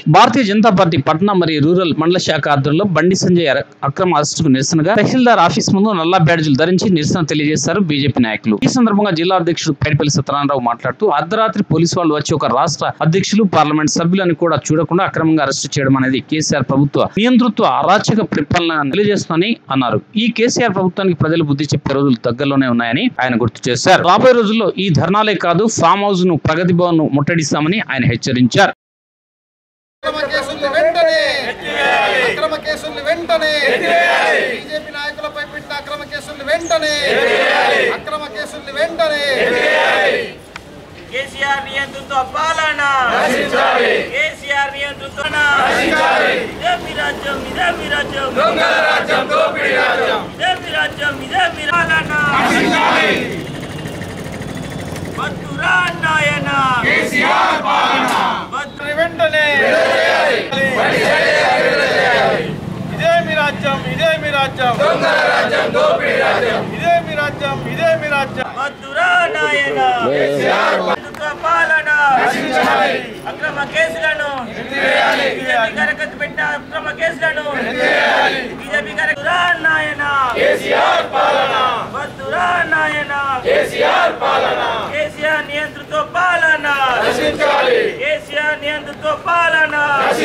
భారతీయ Janata party Patna మరియు rural మండల శాఖ ఆధ్వర్యంలో బండి సంజయ్ అర- అక్రమ అరెస్టుకు నిరసనగా తహసీల్దార్ ఆఫీస్ ముందు నల్ల బ్యాడ్జీలు ధరించి నిరసన తెలియజేశారు బీజేపీ నాయకులు ఈ సందర్భంగా జిల్లా అధ్యక్షుడు పేడిపల్లి సత్యనారాయణరావు మాట్లాడుతూ అర్ధరాత్రి పోలీసు వాళ్ళు వచ్చి ఒక రాష్ట్ర అధ్యక్షులు పార్లమెంట్ సభ్యులను కూడా చూడకుండా అక్రమంగా అరెస్టు చేయడం అనేది కేసీఆర్ ప్రభుత్వ నియంతృత్వ అరాచక పరిపాలన తెలియజేస్తుందని అన్నారు ఈ కేసీఆర్ ప్రభుత్వానికి ప్రజలు బుద్ధి చెప్పే రోజులు దగ్గరలోనే ఉన్నాయని ఆయన గుర్తు చేశారు రాబోయే రోజుల్లో ఈ ధర్నాలే కాదు ఫామ్ హౌస్ ను ప్రగతి భవన్ ను ముట్టడిస్తామని ఆయన హెచ్చరించారు అక్రమ కేసుల్ని వెంటనే అక్రమ కేసుల్ని వెంటనే బీజేపీ నాయకులపై పెట్టిన అక్రమ కేసుల్ని వెంటనే అక్రమ కేసుల్ని వెంటనే కేసీఆర్ నియంత్రిత పాలన కేసీఆర్ నియంత్రిత ఇదే మీ రాజ్యం ఇదే మీ రాజ్యం దొంగల రాజ్యం దోపిడీ రాజ్యం ఇదే మీ రాజ్యం ఇదే మీ పాలన వద్దురా నాయన కేసీఆర్ పాలన వద్దు వెంటనే ఇదే మీ రాజ్యం ఇదే మీ రాజ్యం దొంగల రాజ్యం దోపిడీ రాజ్యం ఇదే మీ రాజ్యం ఇదే మీ రాజ్యం వద్దురా నాయన నియంత్రిత పాలన అక్రమ కేసులను బీజేపీ కార్యకర్త పెట్టిన అక్రమ కేసులను బీజేపీ కార్యకర్త నాయన కేసీఆర్ పాలన వద్దురా నాయన కేసీఆర్ పాలన కేసీఆర్ నియంత్రిత పాలన కేసీఆర్ నియంత్రిత పాలన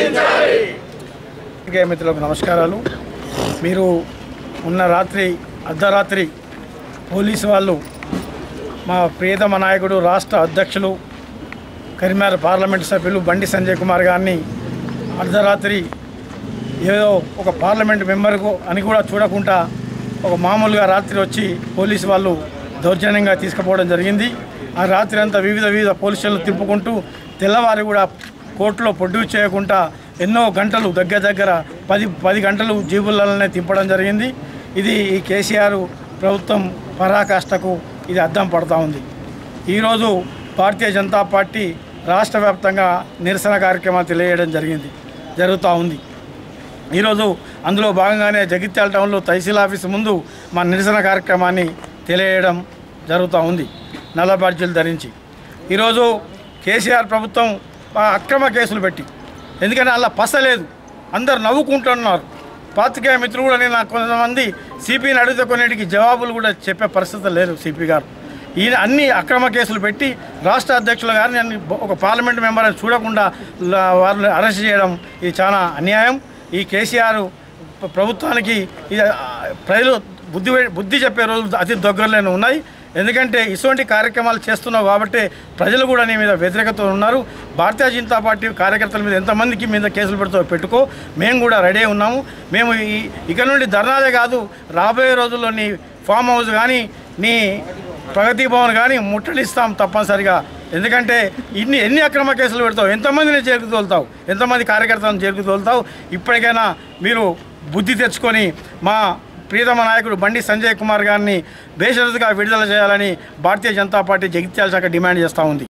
పత్రికా మిత్రులకు నమస్కారాలు మీరు ఉన్న రాత్రి అర్ధరాత్రి పోలీసు వాళ్ళు మా ప్రియతమ నాయకుడు రాష్ట్ర అధ్యక్షులు కరీంనగర్ పార్లమెంట్ సభ్యులు బండి సంజయ్ కుమార్ గారిని అర్ధరాత్రి ఏదో ఒక పార్లమెంట్ మెంబర్కు అని కూడా చూడకుండా ఒక మామూలుగా రాత్రి వచ్చి పోలీసు వాళ్ళు దౌర్జన్యంగా తీసుకుపోవడం జరిగింది ఆ రాత్రి అంతా వివిధ వివిధ పోలీస్ స్టేషన్లు తిప్పుకుంటూ తెల్లవారి కూడా కోర్టులో ప్రొడ్యూస్ చేయకుండా ఎన్నో గంటలు దగ్గర దగ్గర పది పది గంటలు జీబులనే తిప్పడం జరిగింది ఇది ఈ కేసీఆర్ ప్రభుత్వం పరాకాష్ఠకు ఇది అద్దం పడుతూ ఉంది ఈరోజు భారతీయ జనతా పార్టీ రాష్ట్ర వ్యాప్తంగా నిరసన కార్యక్రమాలు తెలియజేయడం జరిగింది జరుగుతూ ఉంది ఈరోజు అందులో భాగంగానే జగిత్యాల టౌన్లో తహసీల్ ఆఫీస్ ముందు మా నిరసన కార్యక్రమాన్ని తెలియజేయడం జరుగుతూ ఉంది నల్ల బాడ్జీలు ధరించి ఈరోజు కేసీఆర్ ప్రభుత్వం ఆ అక్రమ కేసులు పెట్టి ఎందుకంటే అలా పస లేదు అందరు నవ్వుకుంటున్నారు పాతికేయ మిత్రులు కూడా నేను నాకు కొంతమంది సిపిని అడిగితే కొన్నిటికి జవాబులు కూడా చెప్పే పరిస్థితి లేదు సిపి గారు ఈయన అన్ని అక్రమ కేసులు పెట్టి రాష్ట్ర అధ్యక్షులు గారిని అన్ని ఒక పార్లమెంట్ మెంబర్ అని చూడకుండా ల- వారిని అరెస్ట్ చేయడం ఇది చాలా అన్యాయం ఈ కేసీఆర్ ప్ర- ప్రభుత్వానికి ఇది ఆ, ప్రజలు బుద్ధి బుద్ధి చెప్పే రోజులు అతి దగ్గరలోనే ఉన్నాయి ఎందుకంటే ఇటువంటి కార్యక్రమాలు చేస్తున్నావు కాబట్టి ప్రజలు కూడా నీ మీద వ్యతిరేకత ఉన్నారు భారతీయ జనతా పార్టీ కార్యకర్తల మీద ఎంతమందికి మీద కేసులు పెడుతూ పెట్టుకో మేము కూడా రెడీ అయి ఉన్నాము మేము ఈ ఇక నుండి ధర్నాలే కాదు రాబోయే రోజుల్లో నీ ఫామ్ హౌస్ కానీ నీ ప్రగతి భవన్ కానీ ముట్టడిస్తాం తప్పనిసరిగా ఎందుకంటే ఇన్ని ఎన్ని అక్రమ కేసులు పెడతావు ఎంతమందిని జైలుకు తోలుతావు ఎంతమంది కార్యకర్తలను జైలుకు తోలుతావు ఇప్పటికైనా మీరు బుద్ధి తెచ్చుకొని మా ప్రియతమ నాయకుడు బండి సంజయ్ కుమార్ గారిని బేషరతుగా విడుదల చేయాలని భారతీయ జనతా పార్టీ జగిత్యాల శాఖ డిమాండ్ చేస్తూ ఉంది